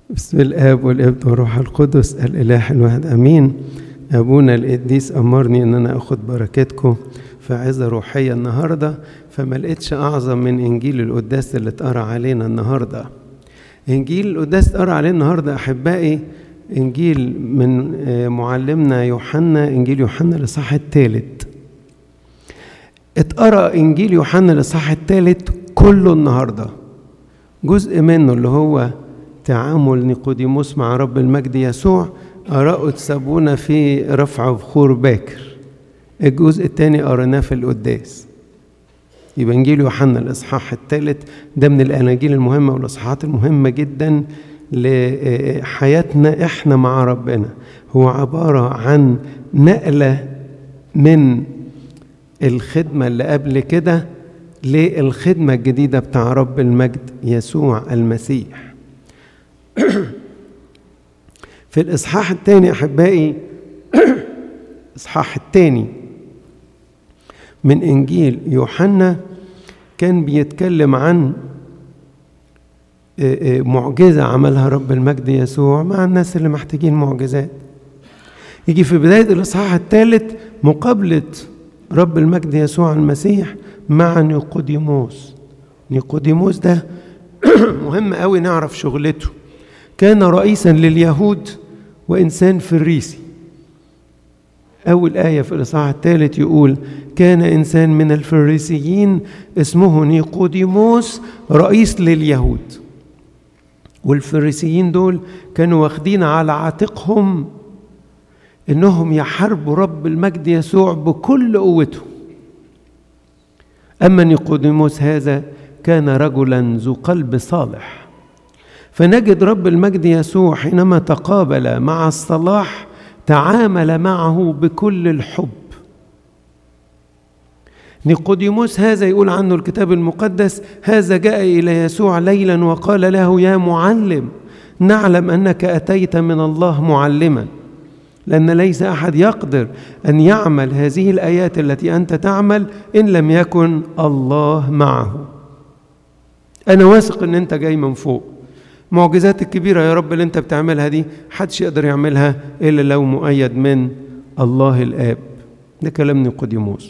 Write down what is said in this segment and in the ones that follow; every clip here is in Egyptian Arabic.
بسم الاب والابن والروح القدس الاله الواحد امين ابونا القديس امرني ان انا اخد بركاتكم في عظه روحيه النهارده فما لقيتش اعظم من انجيل القداس اللي اتقرا علينا النهارده انجيل القداس اتقرا علينا النهارده احبائي انجيل من معلمنا يوحنا انجيل يوحنا الاصحاح الثالث اتقرا انجيل يوحنا الاصحاح الثالث كله النهارده جزء منه اللي هو تعامل نيقوديموس مع رب المجد يسوع قرأوا تسابونا في رفع بخور باكر الجزء الثاني قريناه في القداس يبقى انجيل يوحنا الاصحاح الثالث ده من الاناجيل المهمه والاصحاحات المهمه جدا لحياتنا احنا مع ربنا هو عباره عن نقله من الخدمه اللي قبل كده للخدمه الجديده بتاع رب المجد يسوع المسيح في الإصحاح الثاني أحبائي الإصحاح الثاني من إنجيل يوحنا كان بيتكلم عن معجزة عملها رب المجد يسوع مع الناس اللي محتاجين معجزات يجي في بداية الإصحاح الثالث مقابلة رب المجد يسوع المسيح مع نيقوديموس نيقوديموس ده مهم قوي نعرف شغلته كان رئيسا لليهود وإنسان فريسي أول آية في الإصحاح الثالث يقول كان إنسان من الفريسيين اسمه نيقوديموس رئيس لليهود والفريسيين دول كانوا واخدين على عاتقهم إنهم يحاربوا رب المجد يسوع بكل قوته أما نيقوديموس هذا كان رجلا ذو قلب صالح فنجد رب المجد يسوع حينما تقابل مع الصلاح تعامل معه بكل الحب نيقوديموس هذا يقول عنه الكتاب المقدس هذا جاء الى يسوع ليلا وقال له يا معلم نعلم انك اتيت من الله معلما لان ليس احد يقدر ان يعمل هذه الايات التي انت تعمل ان لم يكن الله معه انا واثق ان انت جاي من فوق معجزات الكبيرة يا رب اللي انت بتعملها دي حدش يقدر يعملها إلا لو مؤيد من الله الآب ده كلام نيقوديموس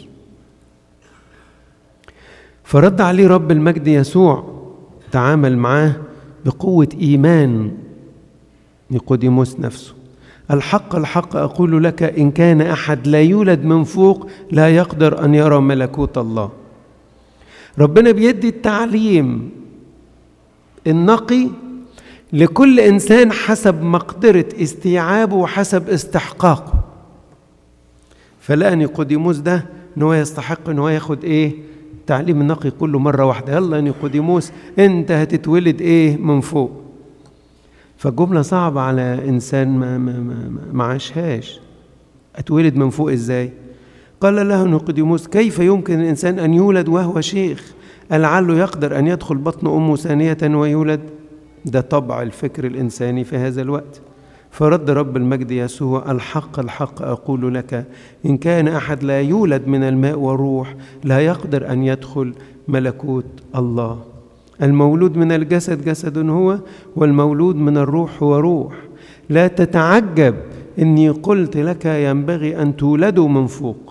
فرد عليه رب المجد يسوع تعامل معاه بقوة إيمان نيقوديموس نفسه الحق الحق أقول لك إن كان أحد لا يولد من فوق لا يقدر أن يرى ملكوت الله ربنا بيدي التعليم النقي لكل انسان حسب مقدره استيعابه وحسب استحقاقه فلقى نيقوديموس ده ان هو يستحق ان هو ياخد ايه التعليم النقي كله مره واحده يلا يا نيقوديموس انت هتتولد ايه من فوق فالجمله صعبه على انسان ما ما ما, ما عاشهاش اتولد من فوق ازاي قال له نيقوديموس كيف يمكن الانسان ان يولد وهو شيخ لعله يقدر ان يدخل بطن امه ثانيه ويولد ده طبع الفكر الإنساني في هذا الوقت فرد رب المجد يسوع الحق الحق أقول لك إن كان أحد لا يولد من الماء والروح لا يقدر أن يدخل ملكوت الله المولود من الجسد جسد هو والمولود من الروح هو روح لا تتعجب إني قلت لك ينبغي أن تولدوا من فوق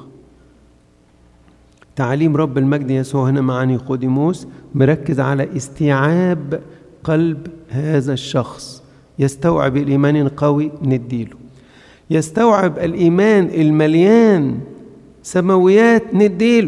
تعليم رب المجد يسوع هنا مع نيقوديموس مركز على استيعاب قلب هذا الشخص يستوعب الإيمان قوي نديله يستوعب الإيمان المليان سماويات نديله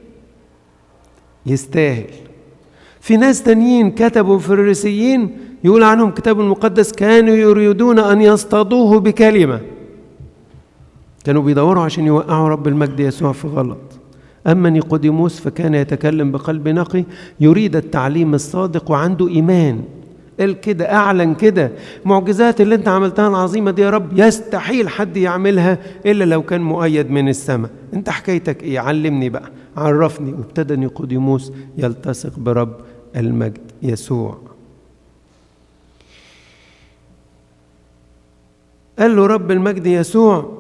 يستاهل في ناس تانيين كتبوا فريسيين يقول عنهم كتاب المقدس كانوا يريدون أن يصطادوه بكلمة كانوا بيدوروا عشان يوقعوا رب المجد يسوع في غلط أما نيقوديموس فكان يتكلم بقلب نقي يريد التعليم الصادق وعنده إيمان قال كده أعلن كده معجزات اللي أنت عملتها العظيمة دي يا رب يستحيل حد يعملها إلا لو كان مؤيد من السماء أنت حكايتك إيه علمني بقى عرفني وابتدى نيقوديموس يلتصق برب المجد يسوع قال له رب المجد يسوع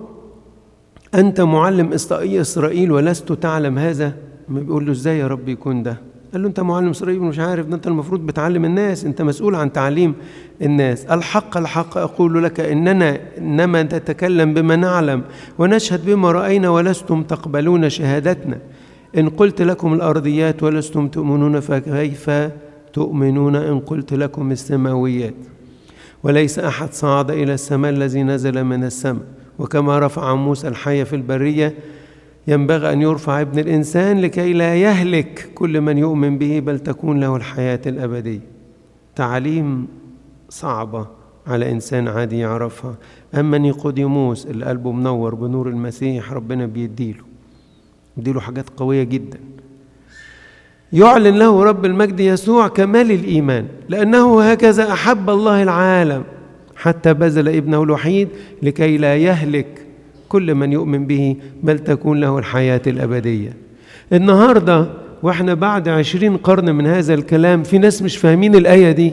أنت معلم إسرائيل ولست تعلم هذا ما بيقول له إزاي يا رب يكون ده قال له انت معلم اسرائيل مش عارف ده انت المفروض بتعلم الناس انت مسؤول عن تعليم الناس الحق الحق اقول لك اننا انما نتكلم بما نعلم ونشهد بما راينا ولستم تقبلون شهادتنا ان قلت لكم الارضيات ولستم تؤمنون فكيف تؤمنون ان قلت لكم السماويات وليس احد صعد الى السماء الذي نزل من السماء وكما رفع موسى الحي في البريه ينبغي ان يرفع ابن الانسان لكي لا يهلك كل من يؤمن به بل تكون له الحياه الابديه تعاليم صعبه على انسان عادي يعرفها اما نيقوديموس اللي قلبه منور بنور المسيح ربنا بيديله بيديله حاجات قويه جدا يعلن له رب المجد يسوع كمال الايمان لانه هكذا احب الله العالم حتى بذل ابنه الوحيد لكي لا يهلك كل من يؤمن به بل تكون له الحياة الأبدية النهاردة وإحنا بعد عشرين قرن من هذا الكلام في ناس مش فاهمين الآية دي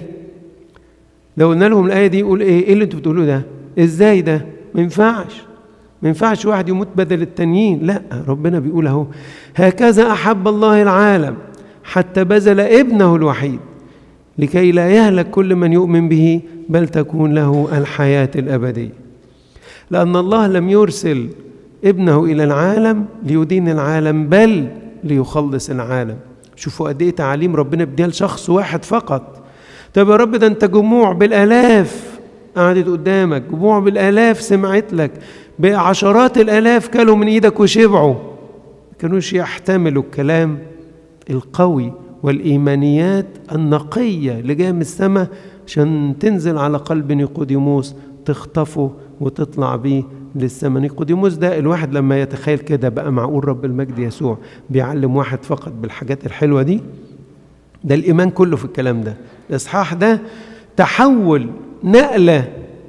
لو قلنا لهم الآية دي يقول إيه إيه اللي أنتوا بتقولوه ده إزاي ده ما ينفعش ما ينفعش واحد يموت بدل التانيين لا ربنا بيقول أهو هكذا أحب الله العالم حتى بذل ابنه الوحيد لكي لا يهلك كل من يؤمن به بل تكون له الحياة الأبدية لأن الله لم يرسل ابنه إلى العالم ليدين العالم بل ليخلص العالم شوفوا قد إيه تعاليم ربنا بديها لشخص واحد فقط طب يا رب ده أنت جموع بالآلاف قعدت قدامك جموع بالآلاف سمعت لك بعشرات الآلاف كلوا من إيدك وشبعوا كانوش يحتملوا الكلام القوي والإيمانيات النقية اللي جاية من السماء عشان تنزل على قلب نيقوديموس تخطفه وتطلع بيه للسماء نيقوديموس ده الواحد لما يتخيل كده بقى معقول رب المجد يسوع بيعلم واحد فقط بالحاجات الحلوة دي ده الإيمان كله في الكلام ده الإصحاح ده تحول نقلة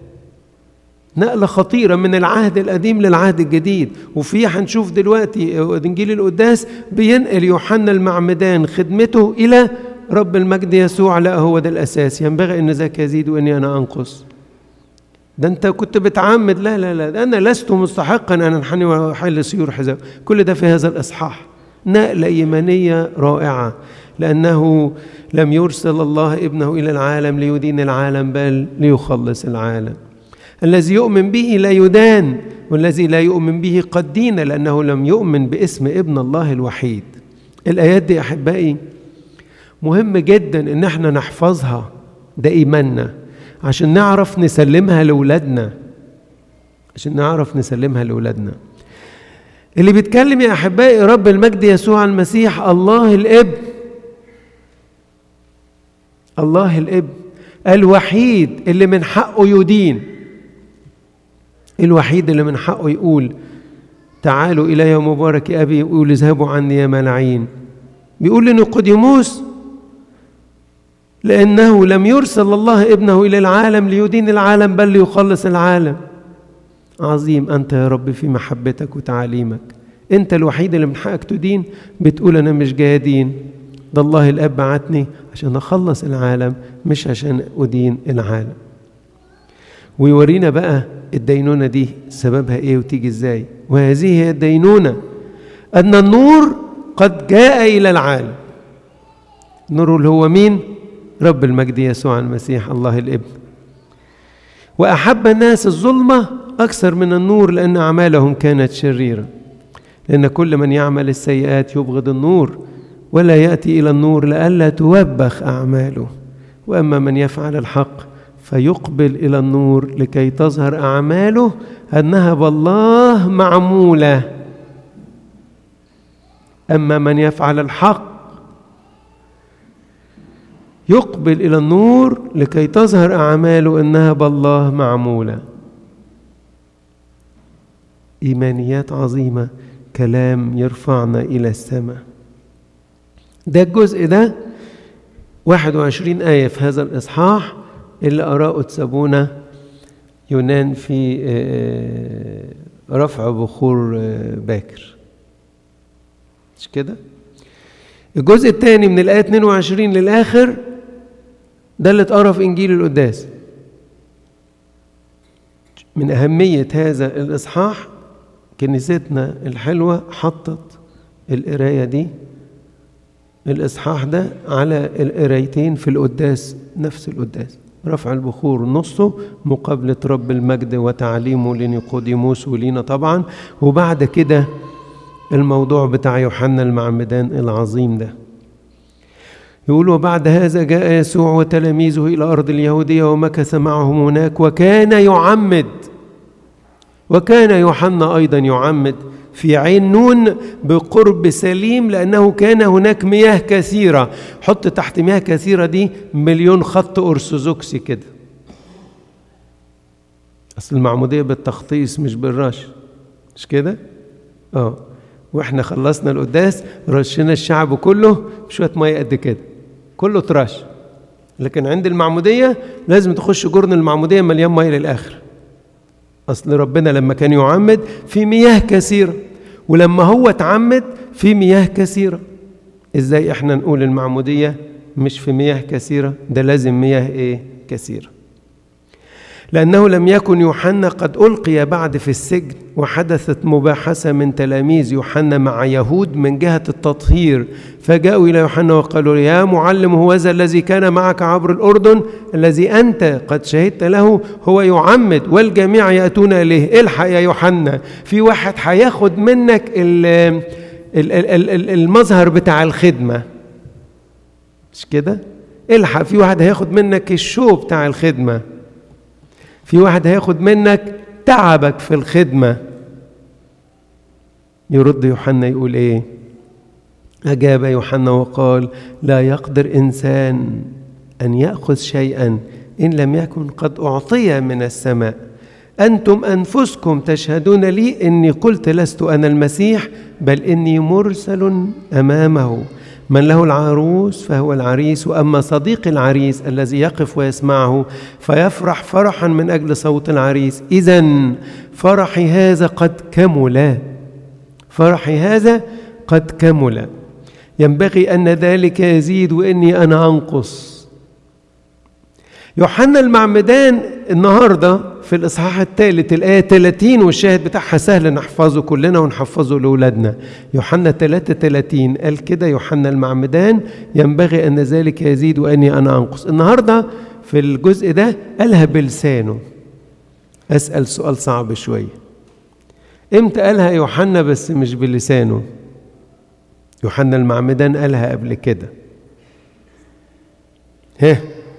نقلة خطيرة من العهد القديم للعهد الجديد وفي هنشوف دلوقتي إنجيل القداس بينقل يوحنا المعمدان خدمته إلى رب المجد يسوع لا هو ده الأساس ينبغي أن ذاك يزيد وإني أنا أنقص ده أنت كنت بتعمد لا لا لا ده أنا لست مستحقا أن أنحني وأحل سيور حزام كل ده في هذا الإصحاح نقلة إيمانية رائعة لأنه لم يرسل الله ابنه إلى العالم ليدين العالم بل ليخلص العالم الذي يؤمن به لا يدان والذي لا يؤمن به قد دين لأنه لم يؤمن باسم ابن الله الوحيد الآيات دي أحبائي مهم جدا إن احنا نحفظها ده إيماننا عشان نعرف نسلمها لأولادنا عشان نعرف نسلمها لأولادنا اللي بيتكلم يا أحبائي رب المجد يسوع المسيح الله الابن الله الابن الوحيد اللي من حقه يدين الوحيد اللي من حقه يقول تعالوا إلي مبارك أبي يقول اذهبوا عني يا ملعين بيقول لنيقوديموس لأنه لم يرسل الله ابنه إلى العالم ليدين العالم بل ليخلص العالم عظيم أنت يا رب في محبتك وتعاليمك أنت الوحيد اللي من حقك تدين بتقول أنا مش جاي أدين ده الله الأب بعتني عشان أخلص العالم مش عشان أدين العالم ويورينا بقى الدينونة دي سببها إيه وتيجي إزاي وهذه هي الدينونة أن النور قد جاء إلى العالم النور اللي هو مين رب المجد يسوع المسيح الله الابن وأحب الناس الظلمة أكثر من النور لأن أعمالهم كانت شريرة لأن كل من يعمل السيئات يبغض النور ولا يأتي إلى النور لئلا توبخ أعماله وأما من يفعل الحق فيقبل إلى النور لكي تظهر أعماله أنها بالله معمولة أما من يفعل الحق يقبل إلى النور لكي تظهر أعماله أنها بالله معمولة إيمانيات عظيمة كلام يرفعنا إلى السماء ده الجزء ده 21 آية في هذا الإصحاح اللي أراءه تسابونا يونان في رفع بخور باكر مش كده الجزء الثاني من الآية 22 للآخر ده اللي اتقرا في إنجيل القداس من أهمية هذا الإصحاح كنيستنا الحلوة حطت القراية دي الإصحاح ده على القرايتين في القداس نفس القداس رفع البخور نصه مقابلة رب المجد وتعليمه لنيقوديموس ولينا طبعا وبعد كده الموضوع بتاع يوحنا المعمدان العظيم ده يقول وبعد هذا جاء يسوع وتلاميذه إلى أرض اليهودية ومكث معهم هناك وكان يعمد وكان يوحنا أيضا يعمد في عين نون بقرب سليم لأنه كان هناك مياه كثيرة حط تحت مياه كثيرة دي مليون خط أرثوذكسي كده أصل المعمودية بالتخطيص مش بالرش مش كده؟ اه واحنا خلصنا القداس رشينا الشعب كله بشوية مية قد كده كله ترش لكن عند المعمودية لازم تخش جرن المعمودية مليان مية للآخر أصل ربنا لما كان يعمد في مياه كثيرة ولما هو اتعمد في مياه كثيرة إزاي إحنا نقول المعمودية مش في مياه كثيرة ده لازم مياه إيه كثيرة لأنه لم يكن يوحنا قد ألقي بعد في السجن وحدثت مباحثة من تلاميذ يوحنا مع يهود من جهة التطهير فجاءوا إلى يوحنا وقالوا يا معلم هو ذا الذي كان معك عبر الأردن الذي أنت قد شهدت له هو يعمد والجميع يأتون إليه الحق يا يوحنا في واحد هياخد منك المظهر بتاع الخدمة مش كده؟ الحق في واحد هياخد منك الشو بتاع الخدمه في واحد هياخد منك تعبك في الخدمة يرد يوحنا يقول ايه أجاب يوحنا وقال لا يقدر إنسان أن يأخذ شيئا إن لم يكن قد أعطي من السماء أنتم أنفسكم تشهدون لي إني قلت لست أنا المسيح بل إني مرسل أمامه من له العروس فهو العريس واما صديق العريس الذي يقف ويسمعه فيفرح فرحا من اجل صوت العريس اذا فرحي هذا قد كمل فرحي هذا قد كمل ينبغي ان ذلك يزيد واني انا انقص يوحنا المعمدان النهارده في الاصحاح الثالث الايه 30 والشاهد بتاعها سهل نحفظه كلنا ونحفظه لاولادنا يوحنا 33 قال كده يوحنا المعمدان ينبغي ان ذلك يزيد واني انا انقص النهارده في الجزء ده قالها بلسانه اسال سؤال صعب شويه امتى قالها يوحنا بس مش بلسانه يوحنا المعمدان قالها قبل كده ها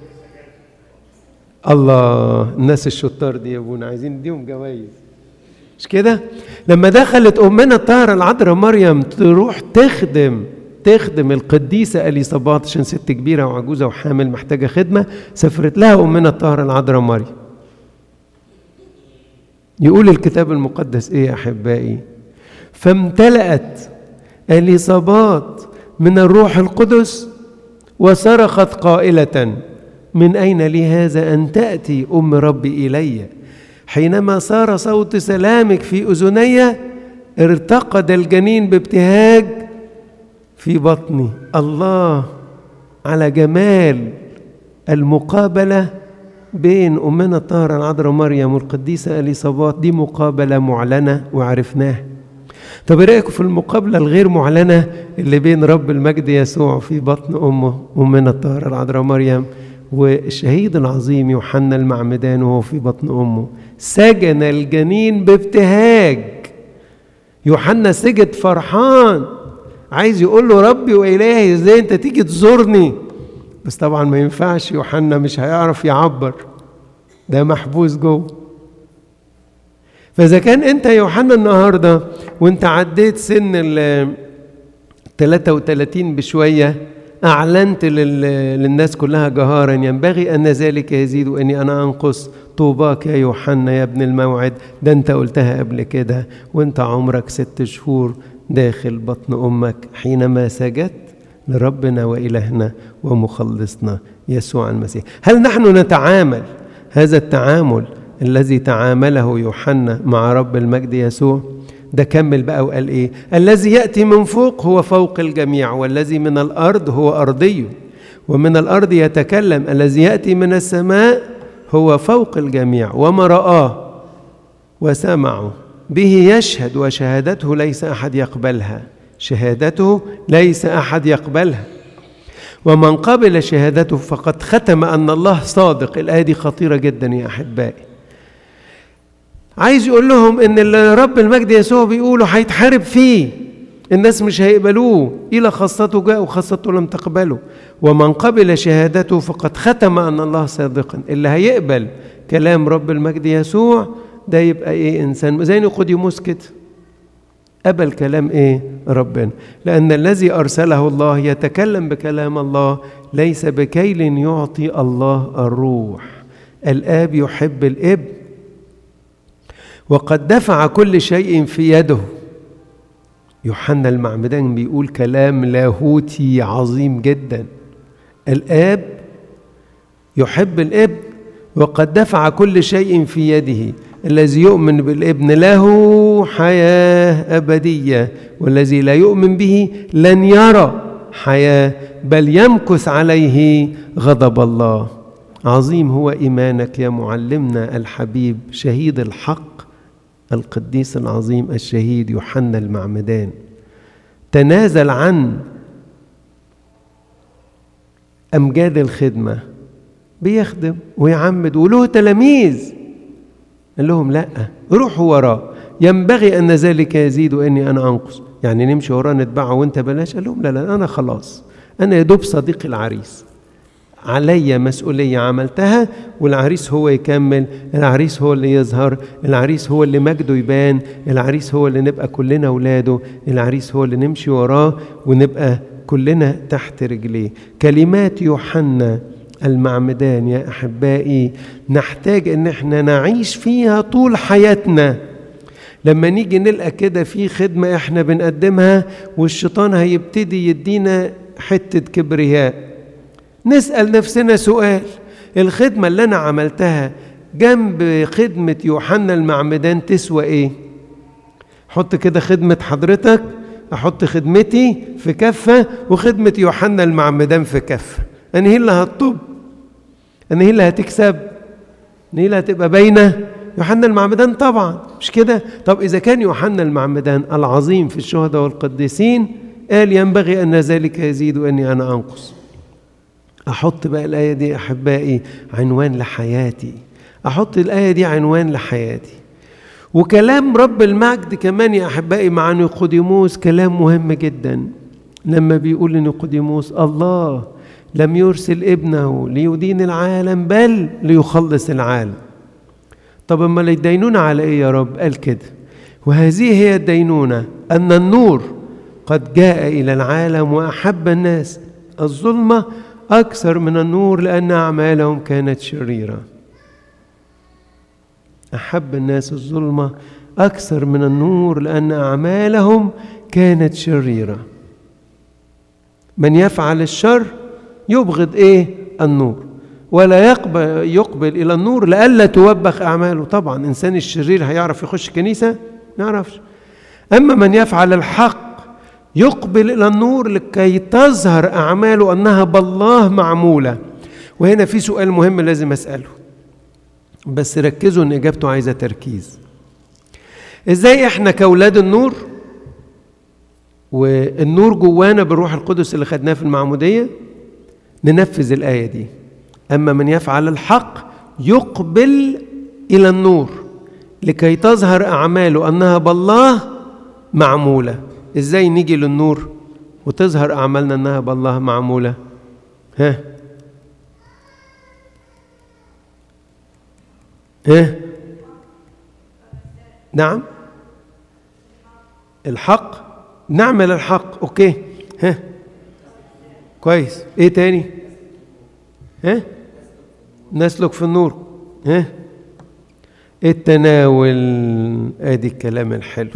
الله الناس الشطار دي يا ابونا عايزين نديهم جوائز مش كده لما دخلت امنا الطاهره العذراء مريم تروح تخدم تخدم القديسة أليصابات عشان ست كبيرة وعجوزة وحامل محتاجة خدمة سافرت لها أمنا الطاهرة العذراء مريم يقول الكتاب المقدس إيه يا أحبائي فامتلأت أليصابات من الروح القدس وصرخت قائلة من أين لي هذا أن تأتي أم ربي إلي حينما صار صوت سلامك في أذني ارتقد الجنين بابتهاج في بطني الله على جمال المقابلة بين أمنا الطاهرة العذراء مريم والقديسة أليصابات دي مقابلة معلنة وعرفناها طب ايه رايكم في المقابله الغير معلنه اللي بين رب المجد يسوع في بطن امه امنا الطاهره العذراء مريم والشهيد العظيم يوحنا المعمدان وهو في بطن امه سجن الجنين بابتهاج يوحنا سجد فرحان عايز يقول له ربي والهي ازاي انت تيجي تزورني بس طبعا ما ينفعش يوحنا مش هيعرف يعبر ده محبوس جوه فاذا كان انت يا يوحنا النهارده وانت عديت سن ال 33 بشويه أعلنت للناس كلها جهارا ينبغي أن ذلك يزيد وإني أنا أنقص طوباك يا يوحنا يا ابن الموعد ده أنت قلتها قبل كده وأنت عمرك ست شهور داخل بطن أمك حينما سجدت لربنا وإلهنا ومخلصنا يسوع المسيح هل نحن نتعامل هذا التعامل الذي تعامله يوحنا مع رب المجد يسوع ده كمل بقى وقال ايه الذي ياتي من فوق هو فوق الجميع والذي من الارض هو ارضي ومن الارض يتكلم الذي ياتي من السماء هو فوق الجميع وما راه وسمعه به يشهد وشهادته ليس احد يقبلها شهادته ليس احد يقبلها ومن قبل شهادته فقد ختم أن الله صادق الآية دي خطيرة جدا يا أحبائي عايز يقول لهم ان اللي رب المجد يسوع بيقوله هيتحارب فيه الناس مش هيقبلوه الى خاصته جاء وخاصته لم تقبله ومن قبل شهادته فقد ختم ان الله صادقا اللي هيقبل كلام رب المجد يسوع ده يبقى ايه انسان زي نيقوديموس كده قبل كلام ايه ربنا لان الذي ارسله الله يتكلم بكلام الله ليس بكيل يعطي الله الروح الاب يحب الابن وقد دفع كل شيء في يده يوحنا المعمدان بيقول كلام لاهوتي عظيم جدا الاب يحب الابن وقد دفع كل شيء في يده الذي يؤمن بالابن له حياه ابديه والذي لا يؤمن به لن يرى حياه بل يمكث عليه غضب الله عظيم هو ايمانك يا معلمنا الحبيب شهيد الحق القديس العظيم الشهيد يوحنا المعمدان تنازل عن امجاد الخدمه بيخدم ويعمد وله تلاميذ قال لهم لا روحوا وراه ينبغي ان ذلك يزيد واني انا انقص يعني نمشي وراه نتبعه وانت بلاش قال لهم لا لا انا خلاص انا يا دوب صديق العريس علي مسؤولية عملتها والعريس هو يكمل العريس هو اللي يظهر العريس هو اللي مجده يبان العريس هو اللي نبقى كلنا ولاده العريس هو اللي نمشي وراه ونبقى كلنا تحت رجليه كلمات يوحنا المعمدان يا أحبائي نحتاج إن احنا نعيش فيها طول حياتنا لما نيجي نلقى كده في خدمة احنا بنقدمها والشيطان هيبتدي يدينا حتة كبرياء نسأل نفسنا سؤال الخدمة اللي أنا عملتها جنب خدمة يوحنا المعمدان تسوى إيه؟ حط كده خدمة حضرتك أحط خدمتي في كفة وخدمة يوحنا المعمدان في كفة أنا هي اللي هتطب أنا هي اللي هتكسب أنا هي اللي هتبقى باينة يوحنا المعمدان طبعا مش كده طب إذا كان يوحنا المعمدان العظيم في الشهداء والقديسين قال ينبغي أن ذلك يزيد وأني أنا أنقص أحط بقى الآية دي أحبائي عنوان لحياتي أحط الآية دي عنوان لحياتي وكلام رب المجد كمان يا أحبائي مع نيقوديموس كلام مهم جدا لما بيقول لنيقوديموس الله لم يرسل ابنه ليدين العالم بل ليخلص العالم طب اما يدينون على ايه يا رب قال كده وهذه هي الدينونه ان النور قد جاء الى العالم واحب الناس الظلمه أكثر من النور لأن أعمالهم كانت شريرة أحب الناس الظلمة أكثر من النور لأن أعمالهم كانت شريرة من يفعل الشر يبغض إيه النور ولا يقبل, يقبل إلى النور لئلا توبخ أعماله طبعا إنسان الشرير هيعرف يخش كنيسة ما يعرفش أما من يفعل الحق يقبل الى النور لكي تظهر اعماله انها بالله معموله وهنا في سؤال مهم لازم اساله بس ركزوا ان اجابته عايزه تركيز ازاي احنا كاولاد النور والنور جوانا بالروح القدس اللي خدناه في المعموديه ننفذ الايه دي اما من يفعل الحق يقبل الى النور لكي تظهر اعماله انها بالله معموله ازاي نيجي للنور وتظهر اعمالنا انها بالله معموله ها ها نعم الحق نعمل الحق اوكي ها كويس ايه تاني ها نسلك في النور ها التناول ادي الكلام الحلو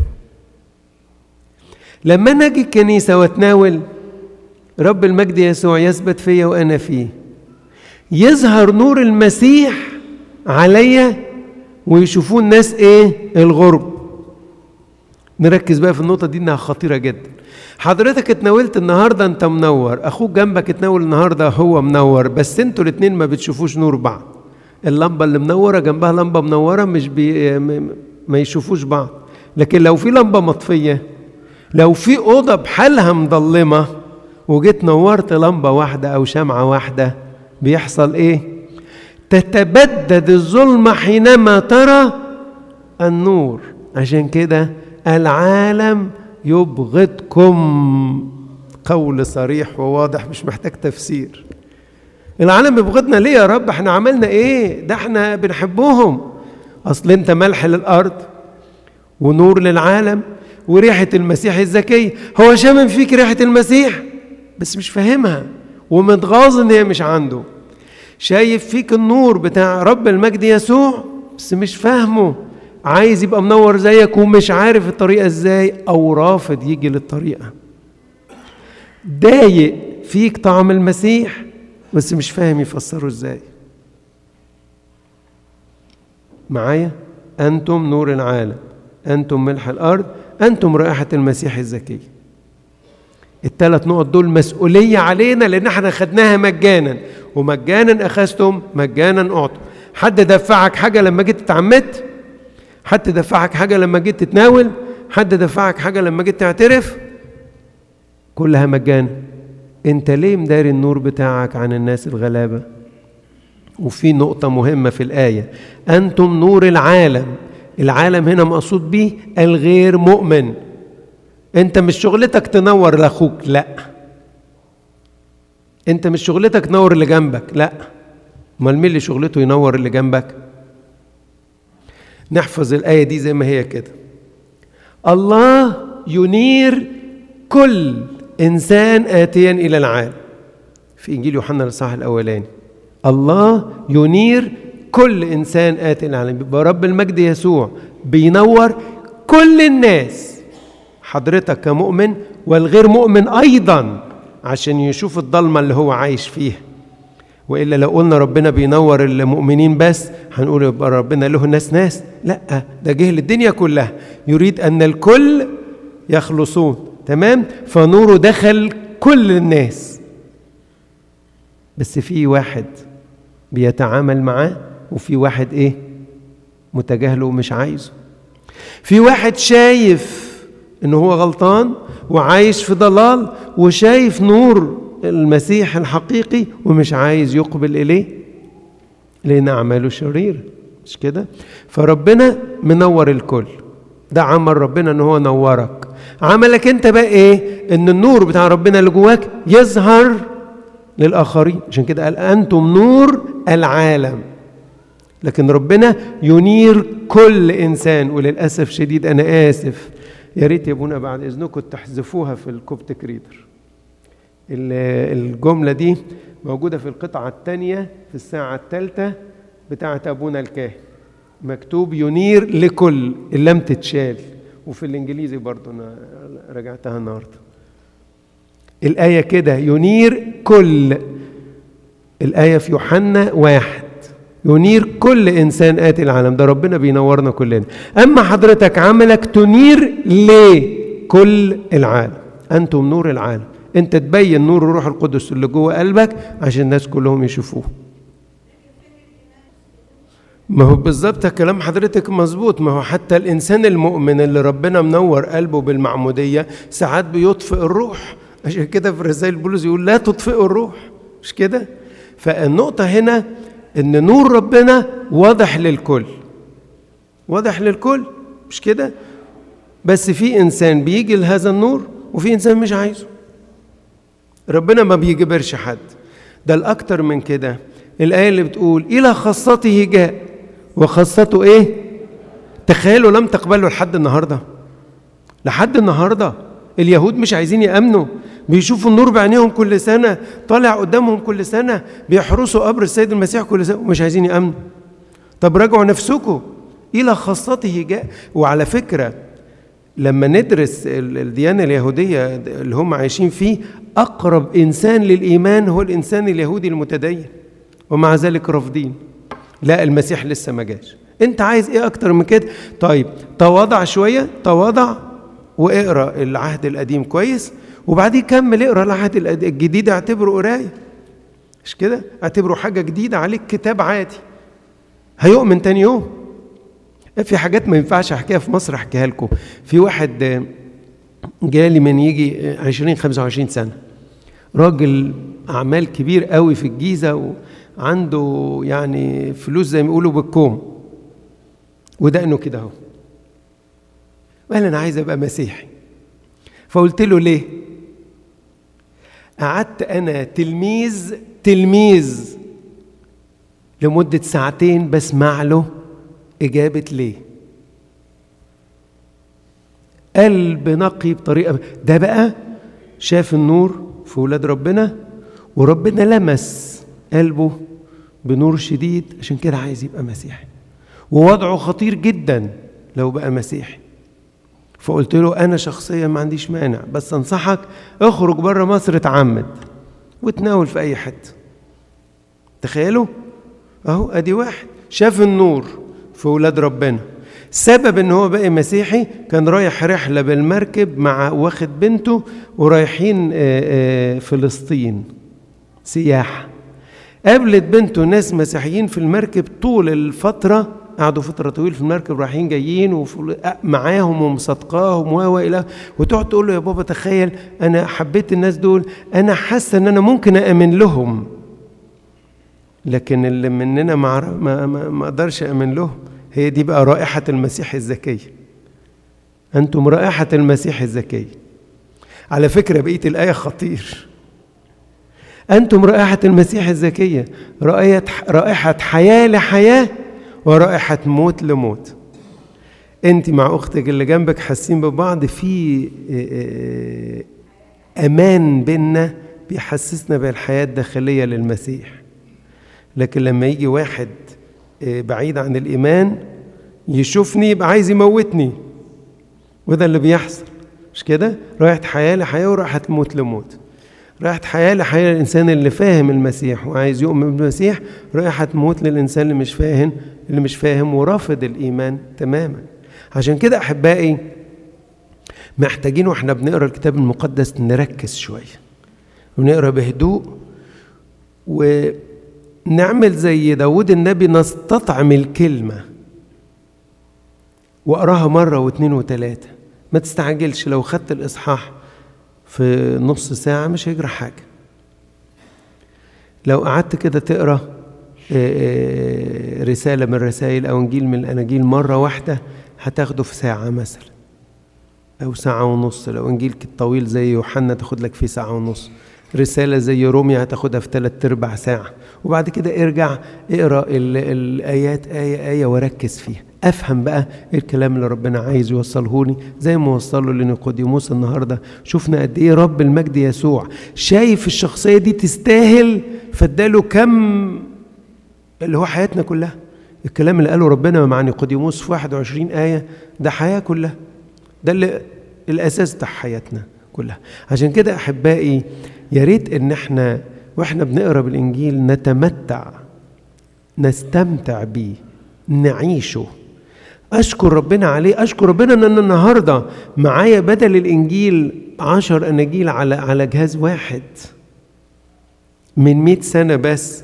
لما انا اجي الكنيسه واتناول رب المجد يسوع يثبت فيا وانا فيه يظهر نور المسيح عليا ويشوفوه الناس ايه الغرب نركز بقى في النقطه دي انها خطيره جدا حضرتك اتناولت النهارده انت منور اخوك جنبك اتناول النهارده هو منور بس انتوا الاتنين ما بتشوفوش نور بعض اللمبه اللي منوره جنبها لمبه منوره مش بي ما يشوفوش بعض لكن لو في لمبه مطفيه لو في اوضه بحالها مضلمه وجيت نورت لمبة واحدة أو شمعة واحدة بيحصل إيه؟ تتبدد الظلمة حينما ترى النور عشان كده العالم يبغضكم قول صريح وواضح مش محتاج تفسير العالم يبغضنا ليه يا رب احنا عملنا ايه ده احنا بنحبهم اصل انت ملح للارض ونور للعالم وريحة المسيح الزكية هو شامم فيك ريحة المسيح بس مش فاهمها ومتغاظ ان هي مش عنده شايف فيك النور بتاع رب المجد يسوع بس مش فاهمه عايز يبقى منور زيك ومش عارف الطريقة ازاي او رافض يجي للطريقة ضايق فيك طعم المسيح بس مش فاهم يفسره ازاي معايا انتم نور العالم انتم ملح الارض انتم رائحه المسيح الزكي الثلاث نقط دول مسؤوليه علينا لان احنا خدناها مجانا ومجانا اخذتم مجانا اعطوا حد دفعك حاجه لما جيت اتعمدت حد دفعك حاجه لما جيت تتناول حد دفعك حاجه لما جيت تعترف كلها مجانا انت ليه مداري النور بتاعك عن الناس الغلابه وفي نقطه مهمه في الايه انتم نور العالم العالم هنا مقصود به الغير مؤمن انت مش شغلتك تنور لاخوك لا انت مش شغلتك تنور اللي جنبك لا امال مين اللي شغلته ينور اللي جنبك نحفظ الايه دي زي ما هي كده الله ينير كل انسان اتيا الى العالم في انجيل يوحنا الاصحاح الاولاني الله ينير كل انسان اتي الى العالم يبقى رب المجد يسوع بينور كل الناس حضرتك كمؤمن والغير مؤمن ايضا عشان يشوف الضلمه اللي هو عايش فيها والا لو قلنا ربنا بينور المؤمنين بس هنقول يبقى ربنا له ناس ناس لا ده جه للدنيا كلها يريد ان الكل يخلصون تمام فنوره دخل كل الناس بس في واحد بيتعامل معاه وفي واحد ايه متجاهله ومش عايزه في واحد شايف ان هو غلطان وعايش في ضلال وشايف نور المسيح الحقيقي ومش عايز يقبل اليه لان اعماله شريره مش كده فربنا منور الكل ده عمل ربنا ان هو نورك عملك انت بقى ايه ان النور بتاع ربنا اللي جواك يظهر للاخرين عشان كده قال انتم نور العالم لكن ربنا ينير كل انسان وللاسف شديد انا اسف يا ريت يا ابونا بعد اذنكم تحذفوها في الكوبتك ريدر الجمله دي موجوده في القطعه الثانيه في الساعه الثالثه بتاعه ابونا الكاهن مكتوب ينير لكل اللام تتشال وفي الانجليزي برضه انا رجعتها النهارده الايه كده ينير كل الايه في يوحنا واحد ينير كل انسان اتي العالم ده ربنا بينورنا كلنا اما حضرتك عملك تنير لكل العالم انتم نور العالم انت تبين نور الروح القدس اللي جوه قلبك عشان الناس كلهم يشوفوه ما هو بالظبط كلام حضرتك مظبوط ما هو حتى الانسان المؤمن اللي ربنا منور قلبه بالمعموديه ساعات بيطفئ الروح عشان كده في رسائل بولس يقول لا تطفئوا الروح مش كده فالنقطه هنا ان نور ربنا واضح للكل واضح للكل مش كده بس في انسان بيجي لهذا النور وفي انسان مش عايزه ربنا ما بيجبرش حد ده الاكتر من كده الايه اللي بتقول الى خاصته جاء وخاصته ايه تخيلوا لم تقبلوا لحد النهارده لحد النهارده اليهود مش عايزين يامنوا بيشوفوا النور بعينيهم كل سنه طالع قدامهم كل سنه بيحرسوا قبر السيد المسيح كل سنه ومش عايزين يامنوا طب راجعوا نفسكم الى خاصته جاء وعلى فكره لما ندرس الديانه اليهوديه اللي هم عايشين فيه اقرب انسان للايمان هو الانسان اليهودي المتدين ومع ذلك رافضين لا المسيح لسه ما جاش انت عايز ايه اكتر من كده طيب تواضع شويه تواضع واقرا العهد القديم كويس وبعدين كمل اقرا العهد الجديد اعتبره قرايه مش كده اعتبره حاجه جديده عليك كتاب عادي هيؤمن تاني يوم في حاجات ما ينفعش احكيها في مصر احكيها لكم في واحد جالي من يجي 20 25 سنه راجل اعمال كبير قوي في الجيزه وعنده يعني فلوس زي ما يقولوا بالكوم ودقنه كده اهو قال انا عايز ابقى مسيحي فقلت له ليه قعدت انا تلميذ تلميذ لمده ساعتين بسمع له اجابه ليه قلب نقي بطريقه ده بقى شاف النور في ولاد ربنا وربنا لمس قلبه بنور شديد عشان كده عايز يبقى مسيحي ووضعه خطير جدا لو بقى مسيحي فقلت له انا شخصيا ما عنديش مانع بس انصحك اخرج بره مصر اتعمد وتناول في اي حته تخيلوا اهو ادي واحد شاف النور في ولاد ربنا سبب ان هو بقى مسيحي كان رايح رحله بالمركب مع واخد بنته ورايحين فلسطين سياحه قابلت بنته ناس مسيحيين في المركب طول الفتره قعدوا فترة طويلة في المركب رايحين جايين ومعاهم ومصدقاهم و إلى وتقعد تقول له يا بابا تخيل أنا حبيت الناس دول أنا حاسة إن أنا ممكن أأمن لهم لكن اللي مننا ما ما ما أقدرش أأمن لهم هي دي بقى رائحة المسيح الزكية أنتم رائحة المسيح الزكية على فكرة بقية الآية خطير أنتم رائحة المسيح الزكية رائحة حياة لحياة ورائحة موت لموت انت مع اختك اللي جنبك حاسين ببعض في امان بينا بيحسسنا بالحياة الداخلية للمسيح لكن لما يجي واحد بعيد عن الإيمان يشوفني يبقى عايز يموتني وده اللي بيحصل مش كده؟ رايحة حياة لحياة ورايحة موت لموت رايحة حياة لحياة للإنسان اللي فاهم المسيح وعايز يؤمن بالمسيح رايحة موت للإنسان اللي مش فاهم اللي مش فاهم ورافض الإيمان تماما عشان كده أحبائي محتاجين واحنا بنقرا الكتاب المقدس نركز شوية ونقرا بهدوء ونعمل زي داود النبي نستطعم الكلمة واقراها مرة واثنين وثلاثة ما تستعجلش لو خدت الإصحاح في نص ساعة مش هيجرى حاجة لو قعدت كده تقرا رسالة من الرسائل أو إنجيل من الأناجيل مرة واحدة هتاخده في ساعة مثلا أو ساعة ونص لو إنجيل طويل زي يوحنا تاخد لك فيه ساعة ونص رسالة زي روميا هتاخدها في ثلاث أرباع ساعة وبعد كده ارجع اقرا الآيات آية آية وركز فيها افهم بقى ايه الكلام اللي ربنا عايز يوصله لي زي ما وصله لنيقوديموس النهارده شفنا قد ايه رب المجد يسوع شايف الشخصيه دي تستاهل فاداله كم اللي هو حياتنا كلها الكلام اللي قاله ربنا مع نيقوديموس في 21 آية ده حياة كلها ده اللي الأساس بتاع حياتنا كلها عشان كده أحبائي يا ريت إن إحنا وإحنا بنقرا بالإنجيل نتمتع نستمتع بيه نعيشه أشكر ربنا عليه أشكر ربنا إن أنا النهاردة معايا بدل الإنجيل عشر أناجيل على على جهاز واحد من مئة سنة بس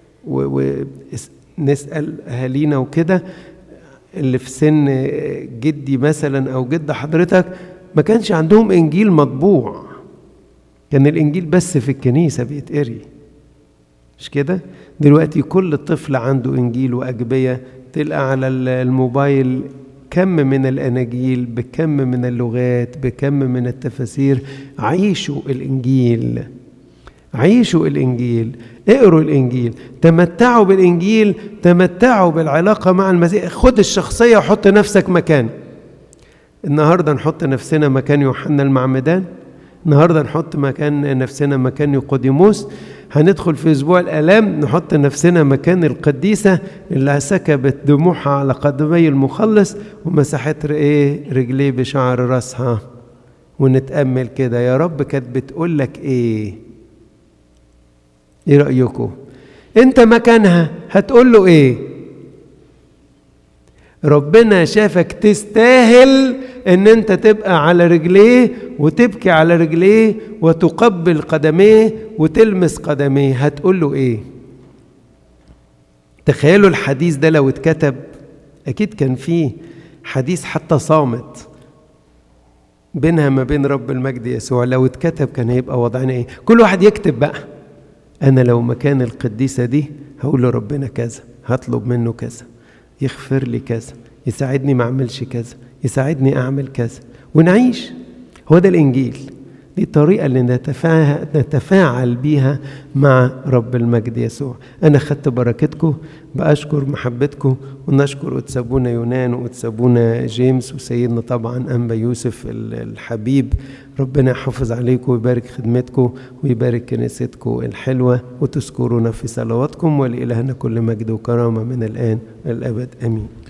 ونسأل أهالينا وكده اللي في سن جدي مثلا أو جد حضرتك ما كانش عندهم إنجيل مطبوع كان الإنجيل بس في الكنيسة بيتقري مش كده؟ دلوقتي كل طفل عنده إنجيل وأجبية تلقى على الموبايل كم من الأناجيل بكم من اللغات بكم من التفاسير عيشوا الإنجيل عيشوا الإنجيل اقروا الإنجيل تمتعوا بالإنجيل تمتعوا بالعلاقة مع المسيح خد الشخصية وحط نفسك مكان النهاردة نحط نفسنا مكان يوحنا المعمدان النهارده نحط مكان نفسنا مكان نيقوديموس هندخل في اسبوع الالام نحط نفسنا مكان القديسه اللي سكبت دموعها على قدمي المخلص ومسحت ايه رجليه بشعر راسها ونتامل كده يا رب كانت بتقول لك ايه ايه رايكم انت مكانها هتقول له ايه ربنا شافك تستاهل ان انت تبقى على رجليه وتبكي على رجليه وتقبل قدميه وتلمس قدميه هتقول له ايه تخيلوا الحديث ده لو اتكتب اكيد كان فيه حديث حتى صامت بينها ما بين رب المجد يسوع لو اتكتب كان هيبقى وضعنا ايه كل واحد يكتب بقى انا لو مكان القديسه دي هقول لربنا كذا هطلب منه كذا يغفر لي كذا يساعدني ما اعملش كذا يساعدني اعمل كذا ونعيش هو ده الانجيل دي الطريقة اللي نتفاعل, نتفاعل بيها مع رب المجد يسوع أنا خدت بركتكم بأشكر محبتكم ونشكر وتسابونا يونان وتسابونا جيمس وسيدنا طبعا أنبا يوسف الحبيب ربنا يحافظ عليكم ويبارك خدمتكم ويبارك كنيستكم الحلوة وتذكرونا في صلواتكم ولإلهنا كل مجد وكرامة من الآن والأبد آمين